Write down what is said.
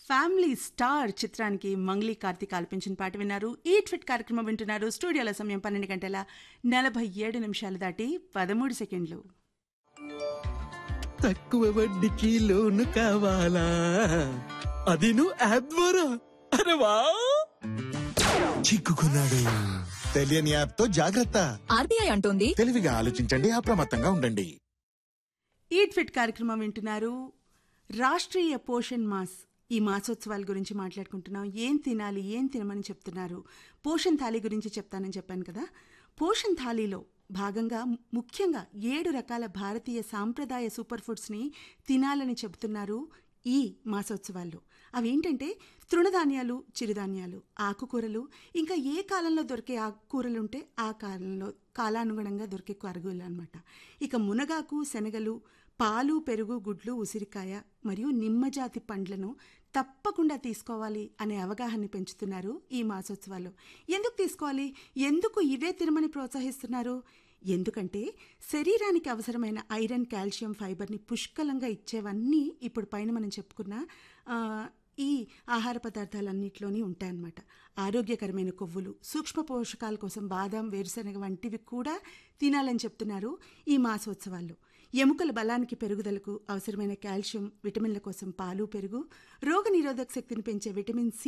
family star చిత్రానికి మంగ్లీ కార్తీక్ ఆలపించిన పాట విన్నారు ఈ ట్విట్ కార్యక్రమం వింటున్నారు స్టూడియోల సమయం పన్నెండు గంటల నలభై ఏడు నిమిషాలు దాటి పదమూడు సెకండ్లు తక్కువ వడ్డీకి లోను కావాలా అది నువ్వు యాప్ ద్వారా అరే వా చిక్కుకున్నాడు తెలియని యాప్ తో జాగ్రత్త ఆర్బీఐ అంటోంది తెలివిగా ఆలోచించండి అప్రమత్తంగా ఉండండి ఈ ట్విట్ కార్యక్రమం వింటున్నారు రాష్ట్రీయ పోషణ్ మాస్ ఈ మాసోత్సవాల గురించి మాట్లాడుకుంటున్నాం ఏం తినాలి ఏం తినమని చెప్తున్నారు పోషణ్ థాలీ గురించి చెప్తానని చెప్పాను కదా పోషణ్ థాలీలో భాగంగా ముఖ్యంగా ఏడు రకాల భారతీయ సాంప్రదాయ సూపర్ ఫుడ్స్ని తినాలని చెబుతున్నారు ఈ మాసోత్సవాల్లో అవేంటంటే తృణధాన్యాలు చిరుధాన్యాలు ఆకుకూరలు ఇంకా ఏ కాలంలో దొరికే ఆకుకూరలు ఉంటే ఆ కాలంలో కాలానుగుణంగా దొరికే కూరగాయలు అనమాట ఇక మునగాకు శనగలు పాలు పెరుగు గుడ్లు ఉసిరికాయ మరియు నిమ్మజాతి పండ్లను తప్పకుండా తీసుకోవాలి అనే అవగాహన పెంచుతున్నారు ఈ మాసోత్సవాలు ఎందుకు తీసుకోవాలి ఎందుకు ఇవే తినమని ప్రోత్సహిస్తున్నారు ఎందుకంటే శరీరానికి అవసరమైన ఐరన్ కాల్షియం ఫైబర్ని పుష్కలంగా ఇచ్చేవన్నీ ఇప్పుడు పైన మనం చెప్పుకున్న ఆ, ఈ ఆహార పదార్థాలన్నింటిలోని ఉంటాయన్నమాట ఆరోగ్యకరమైన కొవ్వులు సూక్ష్మ పోషకాల కోసం బాదం వేరుశనగ వంటివి కూడా తినాలని చెప్తున్నారు ఈ మాసోత్సవాల్లో ఎముకల బలానికి పెరుగుదలకు అవసరమైన కాల్షియం విటమిన్ల కోసం పాలు పెరుగు రోగనిరోధక శక్తిని పెంచే విటమిన్ సి